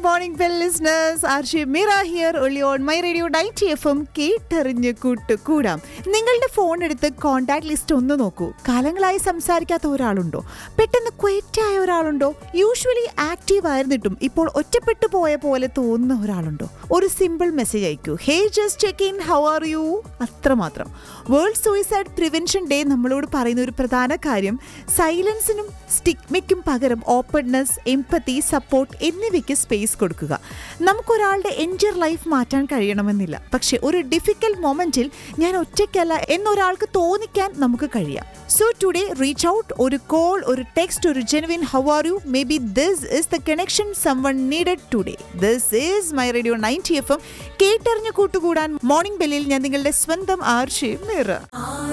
morning well listeners Arshi Meera here only on my radio night F M കേട്ടറിഞ്ഞ് കൂട്ടുകൂടാം നിങ്ങളുടെ phone എടുത്ത് കോൺടാക്ട് ലിസ്റ്റ് ഒന്ന് നോക്കൂ കാലങ്ങളായി സംസാരിക്കാത്ത ഒരാളുണ്ടോ പെട്ടെന്ന് ക്വയറ്റ് ആയ ഒരാളുണ്ടോ യൂഷ്വലി ആക്റ്റീവ് ആയിരുന്നിട്ടും ഇപ്പോൾ ഒറ്റപ്പെട്ടു പോയ പോലെ തോന്നുന്ന ഒരാളുണ്ടോ ഒരു സിമ്പിൾ മെസ്സേജ് അയക്കൂ hey just check in how are you അത്രമാത്രം വേൾഡ് സൂയിസൈഡ് പ്രിവെൻഷൻ ഡേ നമ്മളോട് പറയുന്ന ഒരു പ്രധാന കാര്യം സൈലൻസിനും സ്റ്റിഗ്മയ്ക്കും പകരം ഓപ്പൺനെസ് എംപതി സപ്പോർട്ട് എന്നിവയ്ക്ക് സ്പേസ് കൊടുക്കുക നമുക്കൊരാളുടെ എൻജർ ലൈഫ് മാറ്റാൻ കഴിയണമെന്നില്ല പക്ഷെ ഒരു ഡിഫിക്കൽട്ട് മൊമെന്റിൽ ഞാൻ ഒറ്റയ്ക്കല്ല എന്നൊരാൾക്ക് തോന്നിക്കാൻ നമുക്ക് കഴിയാം സോ ടുഡേ റീച്ച് ഔട്ട് ഒരു കോൾ ഒരു ടെക്സ്റ്റ് ഒരു genuine how are you maybe this is the connection someone needed today this is my radio ninety F M കേട്ടറിഞ്ഞ് കൂട്ടുകൂടാൻ മോർണിംഗ് ബെല്ലിൽ ഞാൻ നിങ്ങളുടെ സ്വന്തം ആർഷയും നിറ